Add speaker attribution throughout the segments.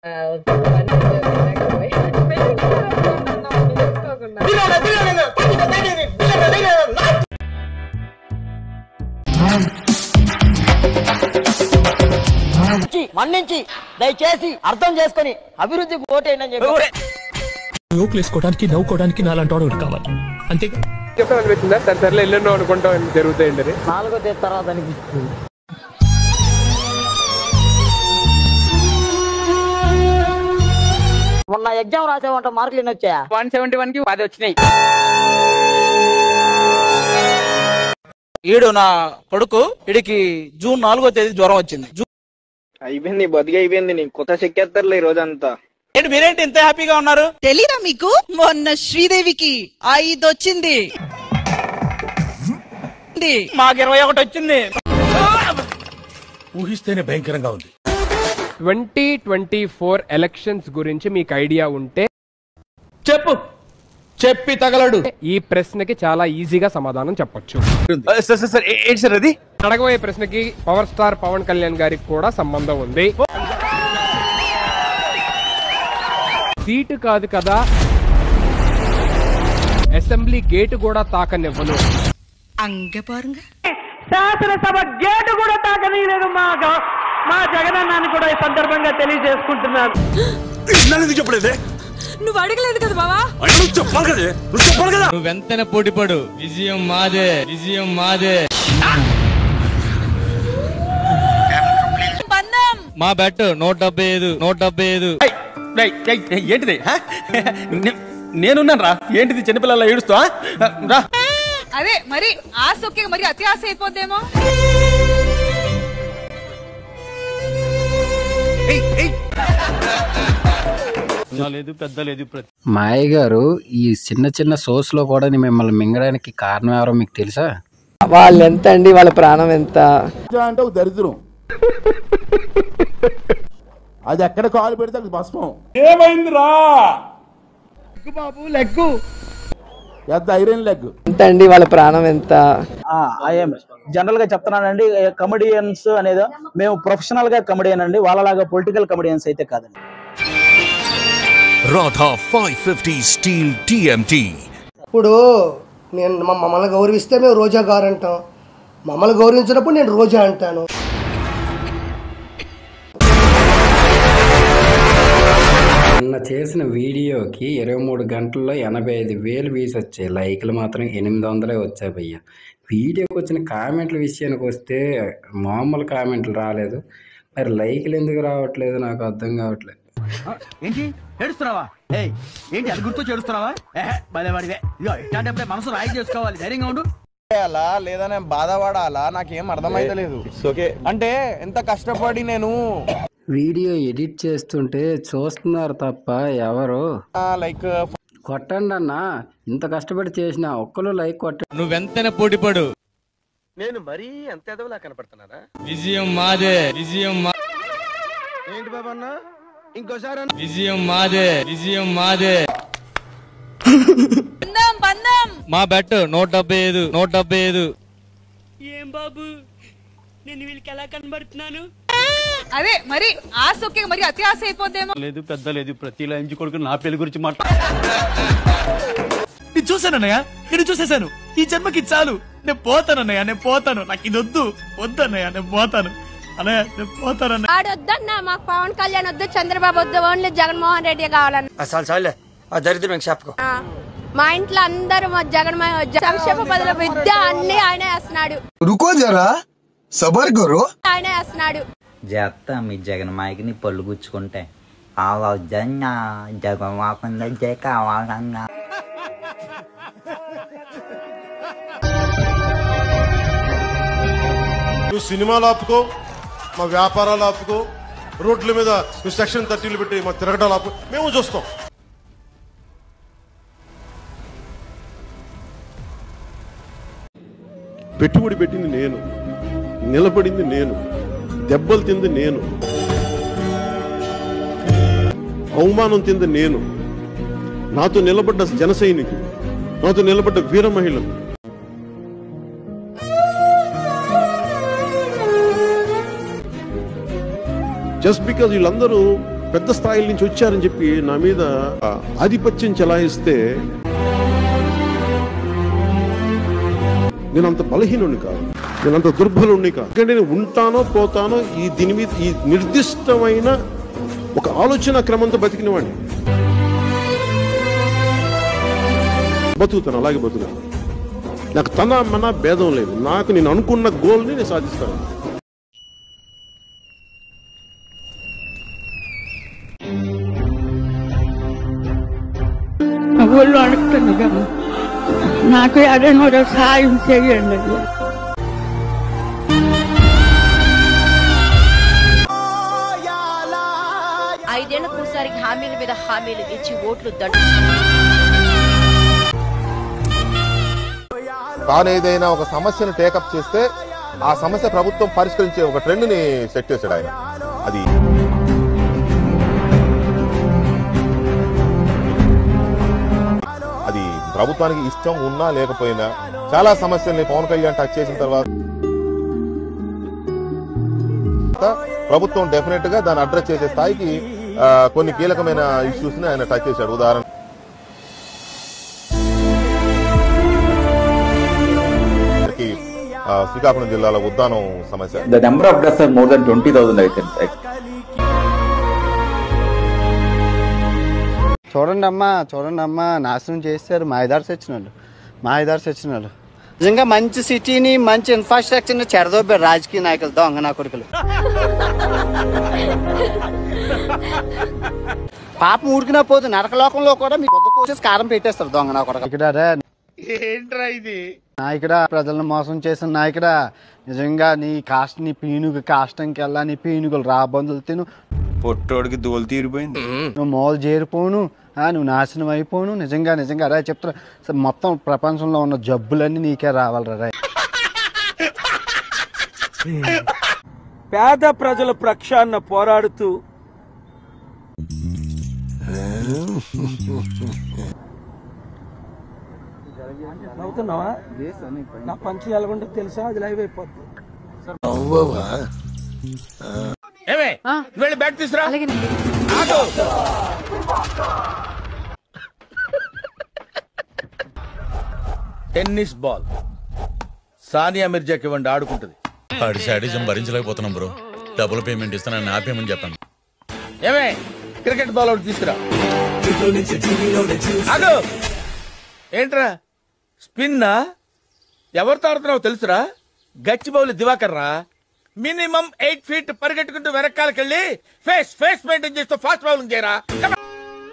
Speaker 1: మన్నించి దయచేసి అర్థం చేసుకొని అభివృద్ధికి ఓటేయండి చెప్పి
Speaker 2: జోకులు వేసుకోవడానికి నవ్వుకోవడానికి నాలాంటి వాడు ఒకటి కావాలి అంతే
Speaker 3: చెప్పడం అనిపించిందా దాని సర్లే ఎల్లెన్నో అనుకుంటాం జరుగుతాయండి అని
Speaker 1: నాలుగో తేదీ తర్వాత అనిపిస్తుంది మొన్న ఎగ్జామ్ రాసేవంట మార్కులు ఎన్ని వచ్చాయా
Speaker 3: వన్ సెవెంటీ వన్ కి పది వచ్చినాయి
Speaker 4: ఈడు నా కొడుకు వీడికి జూన్ నాలుగో తేదీ జ్వరం వచ్చింది జూ-
Speaker 5: అయిపోయింది బతికి అయిపోయింది నీకు కొత్త చెక్కేస్తారులే ఈ రోజంతా
Speaker 4: ఏంటి మీరేంటి ఇంత హ్యాపీగా ఉన్నారు
Speaker 6: తెలీదా మీకు మొన్న శ్రీదేవికి ఐదు వచ్చింది
Speaker 4: మాకు ఇరవై ఒకటి వచ్చింది
Speaker 2: ఊహిస్తేనే భయంకరంగా ఉంది
Speaker 3: ట్వంటీ ట్వంటీ ఫోర్ ఎలక్షన్స్ గురించి మీకు ఐడియా ఉంటే
Speaker 4: చెప్పు చెప్పి తగలడు
Speaker 3: ఈ ప్రశ్నకి చాలా ఈజీగా సమాధానం చెప్పొచ్చు
Speaker 4: సార్ సార్ సార్ ఏంటి సార్ అది
Speaker 3: అడగబోయే ప్రశ్నకి పవర్ స్టార్ పవన్ కళ్యాణ్ గారికి కూడా సంబంధం ఉంది సీటు కాదు కదా అసెంబ్లీ గేటు కూడా తాకనివ్వను
Speaker 6: అంగ పారుంగ
Speaker 1: శాసనసభ గేటు కూడా తాకనీయలేదు మా గ- మా జగనన్నాన్ని కూడా ఈ సందర్భంగా తెలియజేసుకుంటున్నాను
Speaker 2: చెప్పలేదే
Speaker 6: నువ్వు అడగలేదు కదా బావా
Speaker 2: నువ్వు చెప్పాలి కదే నువ్వు చెప్పాలి కదా
Speaker 7: నువ్వు వెంటనే పోటీపడు విజయం మాదే విజయం మాదే
Speaker 6: బంధం
Speaker 7: మా బెట్ నూట డెబ్బై ఐదు నూట డెబ్బై ఐదు
Speaker 4: ఏంటిది నేనున్నాను రా ఏంటిది చిన్నపిల్లల ఏడుస్తా రా
Speaker 6: అదే మరి ఆశ ఒకే మరి అతి ఆశ అయిపోద్దేమో
Speaker 7: లేదు పెద్ద లేదు ప్రతి
Speaker 8: మాయ గారు ఈ చిన్న చిన్న సోర్స్ లో కూడా మిమ్మల్ని మింగడానికి కారణం ఎవరో మీకు తెలుసా
Speaker 1: వాళ్ళు ఎంత అండి వాళ్ళ ప్రాణం ఎంత
Speaker 9: అంటే ఒక దరిద్రం అది ఎక్కడ కాలు పెడితే అది భస్మం ఏమైందిరా బాబు లెగ్గు పెద్ద ఐరన్ లెగ్
Speaker 1: ఎంత అండి వాళ్ళ ప్రాణం ఎంత
Speaker 5: ఐఎమ్ జనరల్ గా చెప్తున్నానండి కమెడియన్స్ అనేది మేము ప్రొఫెషనల్ గా కమెడియన్ అండి వాళ్ళలాగా పొలిటికల్ కమెడియన్స్ అయితే కాదండి
Speaker 2: Radha five fifty steel TMT
Speaker 10: ఇప్పుడు నేను మ- మమ్మల్ని గౌరవిస్తే మేము రోజా గారు అంటాం మమ్మల్ని గౌరవించినప్పుడు నేను రోజా అంటాను
Speaker 8: నిన్న చేసిన వీడియోకి ఇరవై మూడు గంటల్లో ఎనభై ఐదు వేలు వ్యూస్ వచ్చాయి లైక్లు మాత్రం ఎనిమిది వందలే వచ్చాయి భయ్య వీడియోకి వచ్చిన కామెంట్ల విషయానికి వస్తే మామూలు కామెంట్లు రాలేదు మరి లైక్లు ఎందుకు రావట్లేదు నాకు అర్థం కావట్లేదు
Speaker 4: ఏంటి ఏడుస్తున్నావా ఏయ్ ఏంటి అది గుర్తు చేడుస్తున్నావా భలే వాడివే ఇదిగో ఇట్లాంటప్పుడే మనసు రాయి చేసుకోవాలి ధైర్యంగా ఉండు
Speaker 5: అలా లేదా నేను బాధపడాలా నాకేం అర్థమైతలేదు ఓకే అంటే ఎంత కష్టపడి నేను
Speaker 8: వీడియో ఎడిట్ చేస్తుంటే చూస్తున్నారు తప్ప ఎవరు
Speaker 5: లైక్
Speaker 8: కొట్టండి అన్న ఇంత కష్టపడి చేసిన ఒక్కరు లైక్ కొట్టండి
Speaker 7: నువ్వు వెంటనే పోటీపడు
Speaker 5: నేను మరీ అంత ఎదవలా కనపడుతున్నారా
Speaker 7: విజయం మాదే విజయం మా
Speaker 5: ఏంటి బాబా అన్న ఇంకోసారి
Speaker 7: విజయం మాదే విజయం మాదే
Speaker 6: బంధం బంధం
Speaker 7: మా బెట్ నూట డెబ్బై ఐదు నూట డెబ్బై ఐదు
Speaker 1: ఏం బాబు నేను వీళ్ళకి ఎలా కనబడుతున్నాను
Speaker 6: అదే మరి ఆశ ఒకే మరి అతి ఆశ అయిపోద్దేమో
Speaker 7: లేదు పెద్ద లేదు ప్రతి ఇంటి కొడుకు నా పెళ్లి గురించి మాట
Speaker 2: నేను చూశానన్నయ్య నేను చూసేశాను ఈ జన్మకి చాలు నేను పోతానన్నయ్య నేను పోతాను నాకు ఇది వద్దు వద్దన్నయ్య నేను పోతాను అన్నయ్య నేను పోతానన్నయ్య
Speaker 6: ఆడొద్దన్నా మాకు పవన్ కళ్యాణ్ వద్దు చంద్రబాబు వద్దు ఓన్లీ జగన్మోహన్ రెడ్డి కావాలన్న
Speaker 4: చాలు చాలులే ఆ దరిద్రం చెప్పుకో
Speaker 6: మా ఇంట్లో అందరూ మా జగన్ సంక్షేమ పదవుల విద్య అన్ని ఆయన వేస్తున్నాడు
Speaker 9: రుకో జరా సబర్ కరో
Speaker 6: ఆయన వేస్తున్నాడు
Speaker 1: చేస్తా మీ జగన్ మాయకిని పళ్ళు గుచ్చుకుంటే ఆ వద్దన్నా జగన్ వాకుండా జై కావాలన్నా
Speaker 9: నువ్వు సినిమాలు ఆపుకో మా వ్యాపారాలు ఆపుకో రోడ్ల మీద నువ్వు సెక్షన్ థర్టీలు పెట్టి మా తిరగడాలు ఆపు మేము చూస్తాం పెట్టుబడి పెట్టింది నేను నిలబడింది నేను దెబ్బలు తింది నేను అవమానం తింది నేను నాతో నిలబడ్డ జన సైనికులు నాతో నిలబడ్డ వీర మహిళలు జస్ట్ బికాజ్ వీళ్ళందరూ పెద్ద స్థాయిల నుంచి వచ్చారని చెప్పి నా మీద ఆ, ఆధిపత్యం చెలాయిస్తే నేను అంత బలహీనుని కాదు నేను అంత దుర్బలుణ్ణి కాదు ఎందుకంటే నేను ఉంటానో పోతానో ఈ దీని మీద ఈ నిర్దిష్టమైన ఒక ఆలోచన క్రమంతో బతికిన వాడిని బతుకుతాను అలాగే బతుకుతాను నాకు తన మన భేదం లేదు నాకు నేను అనుకున్న గోల్ని నేను సాధిస్తాను
Speaker 11: ఒళ్ళు అడుగుతుంది కదా నాకు ఎవరైనా ఒక సాయం చేయండి
Speaker 12: ఐదేళ్లకు ఒకసారి హామీల మీద హామీలు ఇచ్చి ఓట్లు దండు
Speaker 13: తాను ఏదైనా ఒక సమస్యను టేకప్ చేస్తే ఆ సమస్య ప్రభుత్వం పరిష్కరించే ఒక ట్రెండ్ ని సెట్ చేశాడు ఆయన అది అది ప్రభుత్వానికి ఇష్టం ఉన్నా లేకపోయినా చాలా సమస్యల్ని పవన్ కళ్యాణ్ టచ్ చేసిన తర్వాత ప్రభుత్వం డెఫినెట్ గా దాన్ని అడ్రస్ చేసే స్థాయికి ఆ, కొన్ని కీలకమైన ఇష్యూస్ ని ఆయన టచ్ చేశాడు ఉదాహరణ ఆ, శ్రీకాకుళం జిల్లాలో ఉద్దానం సమస్య
Speaker 14: The number of deaths are more than 20,000, I think. I-
Speaker 15: చూడండి అమ్మా చూడండి అమ్మా నాశనం చేశారు మాయదార్స్ వచ్చినాడు మాయదార్స్ వచ్చినాడు నిజంగా మంచి సిటీని మంచి ఇన్ఫ్రాస్ట్రక్చర్ని చెడదోబారు రాజకీయ నాయకులు దొంగ నా కొడుకులు పాపం ఊరికినా పోదు నరకలోకంలో కూడా మీ కొత్త కోసేసి కారం పెట్టేస్తారు దొంగ నా కొడుకు ఇక్కడ రే,
Speaker 4: ఏంట్రా ఇది
Speaker 15: నాయకుడా ప్రజలను మోసం చేసిన నాయకుడా నిజంగా నీ కాస్ట్ నీ పీనుగు కాష్టంకి వెళ్ళా నీ పీనుగులు రాబందులు తిను
Speaker 16: పొట్టోడికి దోలు తీరిపోయింది
Speaker 15: నువ్వు మోలు చేరిపోను ఆ, నువ్వు నాశనం అయిపోను నిజంగా నిజంగా రా చెప్తున్నా అసలు మొత్తం ప్రపంచంలో ఉన్న జబ్బులన్నీ నీకే రావాలి రా
Speaker 17: పేద ప్రజల ప్రక్షాళన పోరాడుతూ నవ్వుతున్నావా నా పంచి ఎలాగుంటే తెలుసా అది లైవ్ అయిపోద్ది
Speaker 2: ఏమే వెళ్ళి బ్యాగ్ తీసురా ఆగు. టెన్నిస్ బాల్ సానియా మిర్జాకి ఇవ్వండి ఆడుకుంటుంది
Speaker 18: ఆడి శాడిజం భరించలేకపోతున్నాం బ్రో డబుల్ పేమెంట్ ఇస్తానని ఆపేయమని చెప్పండి
Speaker 2: ఏమే క్రికెట్ బాల్ ఒకటి తీసుకురా ఆగు. ఏంట్రా స్పిన్నా ఎవరితో ఆడుతున్నావు తెలుసురా గచ్చిబౌలి దివాకర్ రా మినిమం ఎయిట్ ఫీట్ పరిగెట్టుకుంటూ వెనకాలకెళ్ళి ఫేస్ ఫేస్ మెయింటైన్ చేస్తూ ఫాస్ట్ బౌలింగ్ చేయరా Come on.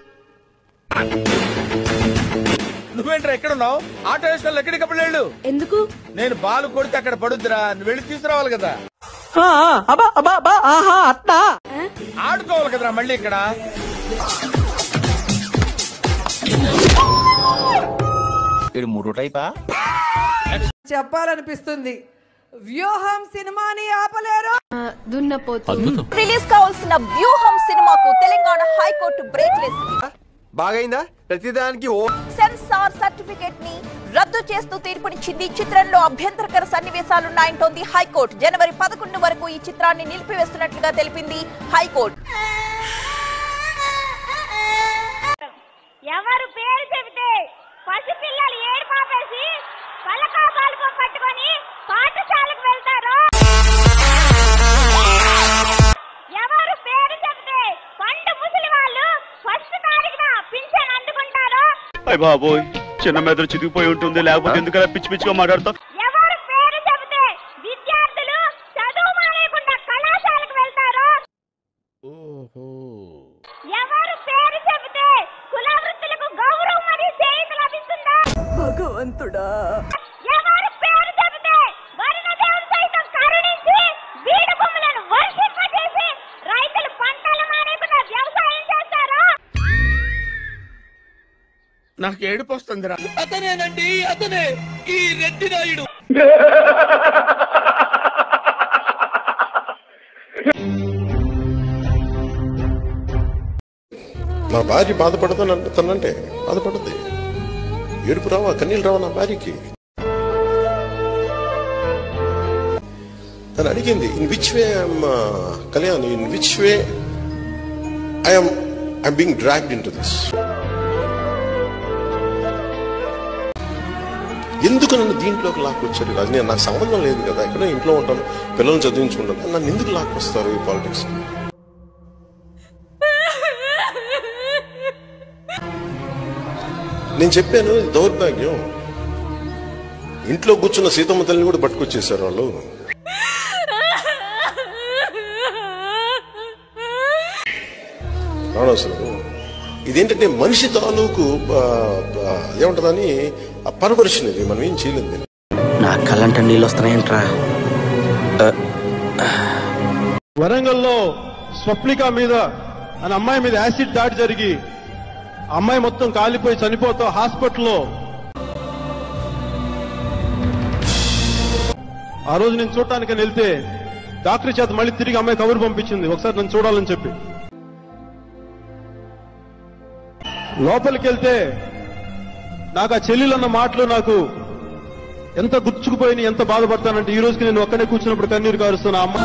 Speaker 2: నువ్వేంట్రా ఎక్కడున్నావు ఆటో వేసుకొని ఎక్కడికప్పుడు వెళ్ళు
Speaker 12: ఎందుకు
Speaker 2: నేను బాల్ కొడితే అక్కడ పడుద్దిరా నువ్వు వెళ్ళి తీసుకురావాలి కదా
Speaker 17: అబ్బా అబ్బా అబ్బా ఆహా అత్తా
Speaker 2: ఆడుకోవాలి కదరా మళ్ళీ ఇక్కడ
Speaker 16: ఇది మూడు టైపా
Speaker 19: చెప్పాలనిపిస్తుంది వ్యూహం సినిమాని ఆపలేరు
Speaker 12: దున్నపోతు రిలీజ్ కావాల్సిన వ్యూహం సినిమాకు తెలంగాణ హైకోర్టు బ్రేక్ వేసింది
Speaker 16: బాగైందా ప్రతిదానికి ఓ
Speaker 12: సెన్సార్ సర్టిఫికేట్ ని రద్దు చేస్తూ తీర్పునిచ్చింది ఈ చిత్రంలో అభ్యంతరకర సన్నివేశాలున్నాయంటోంది హైకోర్టు జనవరి పదకొండు వరకు ఈ చిత్రాన్ని నిలిపివేస్తున్నట్లుగా తెలిపింది హైకోర్టు
Speaker 20: ఎవరు పేరు చెబితే పసిపిల్లలు ఏడు పాపేసి పలకాపాలు పట్టుకొని పాఠశాలకు వెళ్తారు ఎవరు పేరు చెబితే పండు ముసలి వాళ్ళు ఫస్ట్ తారీఖున పింఛన్ అందుకుంటారు
Speaker 21: అయ్య బాబోయ్ చిన్న మెదడు చితికిపోయి ఉంటుంది లేకపోతే ఎందుకలా పిచ్చి పిచ్చిగా మాట్లాడతావు
Speaker 20: ఎవరు పేరు చెబితే విద్యార్థులు చదువు మానేయకుండా కళాశాలకు వెళ్తారు ఎవరు పేరు చెబితే కుల వృత్తులకు గౌరవం మరియు చేయుత లభిస్తుందా
Speaker 19: భగవంతుడా
Speaker 20: ఎవరు పేరు చెబితే వరుణదేవుడు సైతం కరుణించి బీడు భూములను వర్షింపజేసి రైతులు పంటలు మానేయకుండా వ్యవసాయం చేస్తారు
Speaker 2: నాకు ఏడుపు వస్తుందిరా
Speaker 17: అతనేనండి అతనే ఈ రెడ్డి నాయుడు
Speaker 9: నా భార్య బాధపడతానంటే తనంటే బాధపడద్ది ఏడుపు రావా కన్నీళ్ళు రావా నా భార్యకి తను అడిగింది in which way Kalyan in which way I'm I'm being dragged into this ఎందుకు నన్ను దీంట్లోకి లాక్కొచ్చారు రాజు నేను నాకు సంబంధం లేదు కదా ఎక్కడో ఇంట్లో ఉంటాను పిల్లల్ని చదివించుకుంటాను నన్ను ఎందుకు లాక్కొస్తారు ఈ పాలిటిక్స్ నేను చెప్పాను ఇది దౌర్భాగ్యం ఇంట్లో కూర్చున్న సీతమ్మ తల్లిని కూడా పట్టుకొచ్చేసారు వాళ్ళు రావణాసురుడు ఇదేంటంటే మనిషి తాలూకు ఆ, ఆ, ఏమంటదని ఆ పరవరుషణ ఇది మనం ఏం చేయలేదు దీన్ని.
Speaker 4: నా కళ్ళంట నీళ్ళు వస్తున్నాయంట్రా
Speaker 21: వరంగల్లో స్వప్నిక మీద అని అమ్మాయి మీద యాసిడ్ దాడి జరిగి ఆ అమ్మాయి మొత్తం కాలిపోయి చనిపోతా హాస్పిటల్లో ఆ రోజు నేను చూడటానికి వెళ్తే డాక్టర్ చేత మళ్ళీ తిరిగి అమ్మాయి కబురు పంపించింది ఒకసారి నన్ను చూడాలని చెప్పి లోపలికి వెళ్తే నాకు ఆ చెల్లెలన్న మాటలు నాకు ఎంత గుర్చుకుపోయి ఎంత బాధపడతానంటే ఈ రోజుకి నేను ఒక్కనే కూర్చున్నప్పుడు కన్నీరు కారుస్తున్నా అమ్మ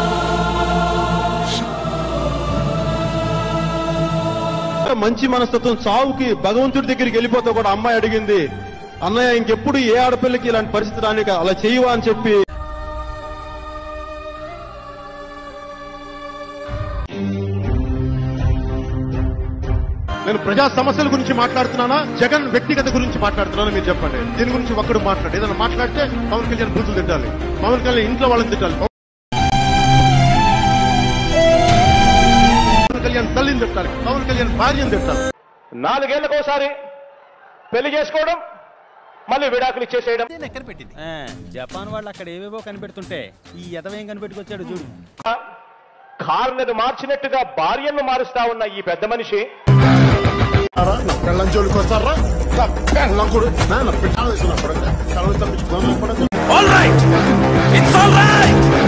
Speaker 21: మంచి మనస్తత్వం చావుకి భగవంతుడి దగ్గరికి వెళ్ళిపోతే కూడా అమ్మాయి అడిగింది అన్నయ్య ఇంకెప్పుడు ఏ ఆడపిల్లకి ఇలాంటి పరిస్థితి రాని అలా చేయవా అని చెప్పి నేను ప్రజా సమస్యల గురించి మాట్లాడుతున్నానా జగన్ వ్యక్తిగత గురించి మాట్లాడుతున్నానా మీరు చెప్పండి దీని గురించి ఒక్కడు మాట్లాడు ఏదైనా మాట్లాడితే పవన్ కళ్యాణ్ బూతులు తిట్టాలి పవన్ కళ్యాణ్ ఇంట్లో వాళ్ళని తిట్టాలి పవన్ కళ్యాణ్ తల్లిని తిట్టాలి పవన్ కళ్యాణ్ భార్యను తిట్టాలి నాలుగేళ్లకోసారి పెళ్లి చేసుకోవడం మళ్ళీ విడాకులు ఇచ్చేసేయడం
Speaker 3: జపాన్ వాళ్ళు అక్కడ ఏవేవో కనిపెడుతుంటే ఈ ఎదవేం కనిపెట్టుకొచ్చాడు చూడు
Speaker 21: కారుని మార్చినట్టుగా భార్యను మారుస్తా ఉన్న ఈ పెద్ద మనిషి
Speaker 2: all right it's all right